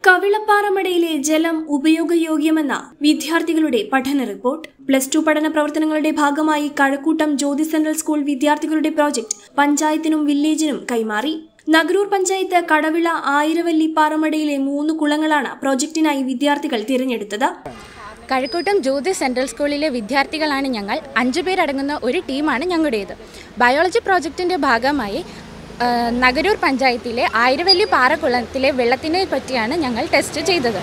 കവിളപ്പാറമടയിലെ ജലം ഉപയോഗയോഗ്യമെന്ന വിദ്യാർത്ഥികളുടെ പഠന റിപ്പോർട്ട് പ്ലസ് ടു പഠന പ്രവർത്തനങ്ങളുടെ ഭാഗമായി കഴക്കൂട്ടം ജ്യോതി സെൻട്രൽ സ്കൂൾ വിദ്യാർത്ഥികളുടെ പ്രോജക്ട് പഞ്ചായത്തിനും വില്ലേജിനും കൈമാറി നഗരൂർ പഞ്ചായത്ത് കടവിള ആയിരവല്ലി പാറമടയിലെ മൂന്ന് കുളങ്ങളാണ് പ്രോജക്ടിനായി വിദ്യാർത്ഥികൾ തിരഞ്ഞെടുത്തത് കഴക്കൂട്ടം ജ്യോതി സെൻട്രൽ സ്കൂളിലെ വിദ്യാർത്ഥികളാണ് ഞങ്ങൾ അഞ്ചു പേരടങ്ങുന്ന ഒരു ടീമാണ് ഞങ്ങളുടേത് ബയോളജി പ്രോജക്റ്റിൻ്റെ ഭാഗമായി ആ, നഗരൂർ പഞ്ചായത്തിലെ ആയിരവല്ലി പാറക്കുളത്തിലെ വെള്ളത്തിനെ പറ്റിയാണ് ഞങ്ങൾ ടെസ്റ്റ് ചെയ്തത്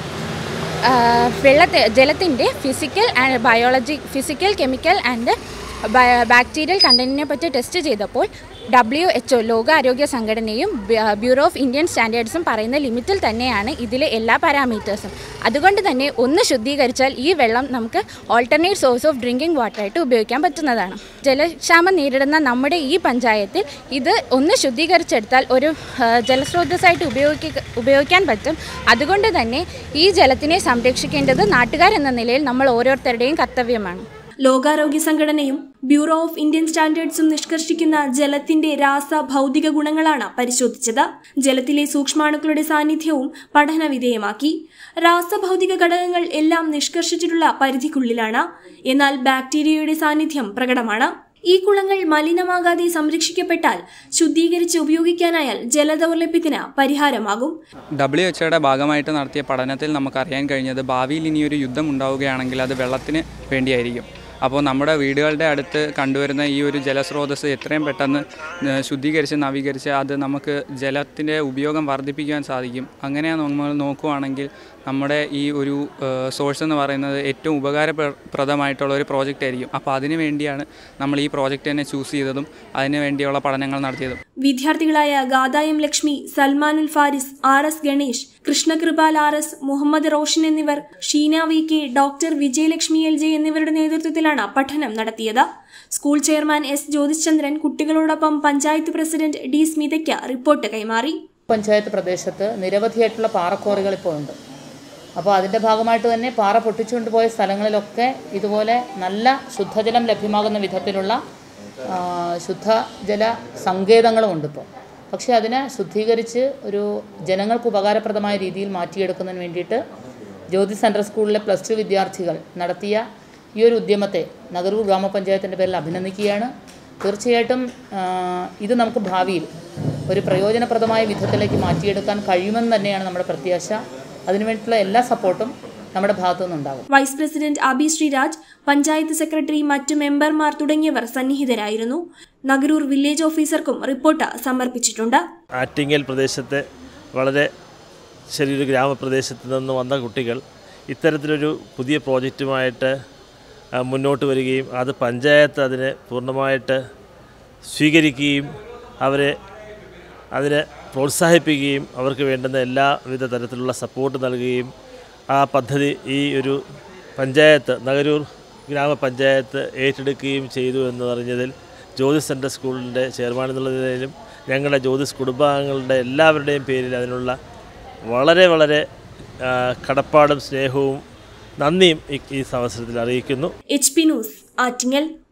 ആ, വെള്ളത്തെ ജലത്തിൻ്റെ physical and biology physical chemical and bacterial കണ്ടന്റിനെ പറ്റി ടെസ്റ്റ് ചെയ്തപ്പോൾ ഡബ്ല്യു എച്ച് ഒ ലോകാരോഗ്യ സംഘടനയും ബ്യ- ബ്യൂറോ ഓഫ് ഇന്ത്യൻ സ്റ്റാൻഡേർഡ്സും പറയുന്ന ലിമിറ്റിൽ തന്നെയാണ് ഇതിലെ എല്ലാ പാരാമീറ്റേഴ്സും അതുകൊണ്ട് തന്നെ ഒന്ന് ശുദ്ധീകരിച്ചാൽ ഈ വെള്ളം നമുക്ക് ഓൾട്ടർനേറ്റ് സോഴ്സ് ഓഫ് ഡ്രിങ്കിങ് വാട്ടറായിട്ട് ഉപയോഗിക്കാൻ പറ്റുന്നതാണ് ജലക്ഷാമം നേരിടുന്ന നമ്മുടെ ഈ പഞ്ചായത്തിൽ ഇത് ഒന്ന് ശുദ്ധീകരിച്ചെടുത്താൽ ഒരു ആ, ജലസ്രോതസ്സായിട്ട് ഉപയോഗിക്ക ഉപയോഗിക്കാൻ പറ്റും അതുകൊണ്ട് തന്നെ ഈ ജലത്തിനെ സംരക്ഷിക്കേണ്ടത് നാട്ടുകാരെന്ന നിലയിൽ നമ്മൾ ഓരോരുത്തരുടെയും കർത്തവ്യമാണ് ലോകാരോഗ്യ സംഘടനയും ബ്യൂറോ ഓഫ് ഇന്ത്യൻ സ്റ്റാൻഡേർഡ്സും നിഷ്കർഷിക്കുന്ന ജലത്തിന്റെ രാസ ഭൗതിക ഗുണങ്ങളാണ് പരിശോധിച്ചത് ജലത്തിലെ സൂക്ഷ്മാണുക്കളുടെ സാന്നിധ്യവും പഠന വിധേയമാക്കി രാസഭൗതിക ഘടകങ്ങൾ എല്ലാം നിഷ്കർഷിച്ചിട്ടുള്ള പരിധിക്കുള്ളിലാണ് എന്നാൽ ബാക്ടീരിയയുടെ സാന്നിധ്യം പ്രകടമാണ് ഈ കുളങ്ങൾ മലിനമാകാതെ സംരക്ഷിക്കപ്പെട്ടാൽ ശുദ്ധീകരിച്ച് ഉപയോഗിക്കാനായാൽ ജലദൗർലഭ്യത്തിന് പരിഹാരമാകും ഡബ്ല്യു എച്ച്ഒയുടെ ഭാഗമായിട്ട് നടത്തിയ പഠനത്തിൽ നമുക്കറിയാൻ കഴിഞ്ഞത് ഭാവിയിൽ ഇനിയൊരു യുദ്ധം ഉണ്ടാവുകയാണെങ്കിൽ അത് വെള്ളത്തിന് വേണ്ടിയായിരിക്കും അപ്പോൾ നമ്മുടെ വീടുകളുടെ അടുത്ത് കണ്ടുവരുന്ന ഈ ഒരു ജലസ്രോതസ്സ് എത്രയും പെട്ടെന്ന് ഏഹ്, ശുദ്ധീകരിച്ച് നവീകരിച്ച് അത് നമുക്ക് ജലത്തിൻ്റെ ഉപയോഗം വർദ്ധിപ്പിക്കാൻ സാധിക്കും അങ്ങനെ നമ്മൾ നോക്കുവാണെങ്കിൽ നമ്മുടെ ഈ ഒരു സോഴ്സ് എന്ന് പറയുന്നത് ഏറ്റവും ഉപകാരപ്രദമായിട്ടുള്ള ഒരു പ്രോജക്റ്റ് ആയിരിക്കും അപ്പോൾ അതിനു വേണ്ടിയാണ് നമ്മൾ ഈ പ്രോജക്റ്റ് തന്നെ ചൂസ് ചെയ്തതും അതിനു വേണ്ടിയുള്ള പഠനങ്ങൾ നടത്തിയതും വിദ്യാർത്ഥികളായ ഗാദായം Lakshmi Salmanul Faris R S Ganesh Krishnakripal R S Muhammad Roshan എന്നിവർ Sheena V K doctor Vijayalakshmi L J എന്നിവരുടെ നേതൃത്വത്തിലാണ് പഠനം നടത്തിയത് സ്കൂൾ ചെയർമാൻ എസ് ജ്യോതിശ്ചന്ദ്രൻ കുട്ടികളോടൊപ്പം പഞ്ചായത്ത് പ്രസിഡന്റ് ഡി സ്മിതയ്ക്ക് റിപ്പോർട്ട് കൈമാറി പഞ്ചായത്ത് പ്രദേശത്ത് നിരവധിയായിട്ടുള്ള പാറക്കോറികൾ ഇപ്പോൾ ഉണ്ട് അപ്പോൾ അതിൻ്റെ ഭാഗമായിട്ട് തന്നെ പാറ പൊട്ടിച്ചുകൊണ്ട് പോയ സ്ഥലങ്ങളിലൊക്കെ ഇതുപോലെ നല്ല ശുദ്ധജലം ലഭ്യമാകുന്ന വിധത്തിലുള്ള ആ, ശുദ്ധജല സങ്കേതങ്ങളും ഉണ്ട് ഇപ്പോൾ പക്ഷേ അതിനെ ശുദ്ധീകരിച്ച് ഒരു ജനങ്ങൾക്ക് ഉപകാരപ്രദമായ രീതിയിൽ മാറ്റിയെടുക്കുന്നതിന് വേണ്ടിയിട്ട് ജ്യോതി സെൻട്രൽ സ്കൂളിലെ പ്ലസ് ടു വിദ്യാർത്ഥികൾ നടത്തിയ ഈ ഒരു ഉദ്യമത്തെ നഗരൂർ ഗ്രാമപഞ്ചായത്തിൻ്റെ പേരിൽ അഭിനന്ദിക്കുകയാണ് തീർച്ചയായിട്ടും ആ, ഇത് നമുക്ക് ഭാവിയിൽ ഒരു പ്രയോജനപ്രദമായ വിധത്തിലേക്ക് മാറ്റിയെടുക്കാൻ കഴിയുമെന്ന് തന്നെയാണ് നമ്മുടെ പ്രത്യാശ അതിനുവേണ്ടിയിട്ടുള്ള എല്ലാ സപ്പോർട്ടും നമ്മുടെ ഭാഗത്തു നിന്നുണ്ടാകും vice president Abi Sreeraj panchayat secretary മറ്റു മെമ്പർമാർ തുടങ്ങിയവർ സന്നിഹിതരായിരുന്നു നഗരൂർ വില്ലേജ് ഓഫീസർക്കും റിപ്പോർട്ട് സമർപ്പിച്ചിട്ടുണ്ട് ആറ്റിങ്ങൽ പ്രദേശത്തെ വളരെ ചെറിയൊരു ഗ്രാമപ്രദേശത്ത് നിന്ന് വന്ന കുട്ടികൾ ഇത്തരത്തിലൊരു പുതിയ പ്രോജക്റ്റുമായിട്ട് ആ, മുന്നോട്ട് വരികയും അത് പഞ്ചായത്ത് അതിനെ പൂർണ്ണമായിട്ട് സ്വീകരിക്കുകയും അവരെ അതിനെ പ്രോത്സാഹിപ്പിക്കുകയും അവർക്ക് വേണ്ടുന്ന എല്ലാവിധ തരത്തിലുള്ള സപ്പോർട്ട് നൽകുകയും ആ പദ്ധതി ഈ ഒരു പഞ്ചായത്ത് നഗരൂർ ഗ്രാമപഞ്ചായത്ത് ഏറ്റെടുക്കുകയും ചെയ്തു എന്ന് പറഞ്ഞതിൽ ജ്യോതിസ് സെൻട്രൽ സ്കൂളിൻ്റെ ചെയർമാൻ എന്നുള്ള നിലയിലും ഞങ്ങളുടെ ജ്യോതിസ് കുടുംബാംഗങ്ങളുടെ എല്ലാവരുടെയും പേരിൽ അതിനുള്ള വളരെ വളരെ ആ, കടപ്പാടും സ്നേഹവും നന്ദിയും ഈ ഈ അവസരത്തിൽ അറിയിക്കുന്നു എച്ച് പി ന്യൂസ് ആറ്റിങ്ങൽ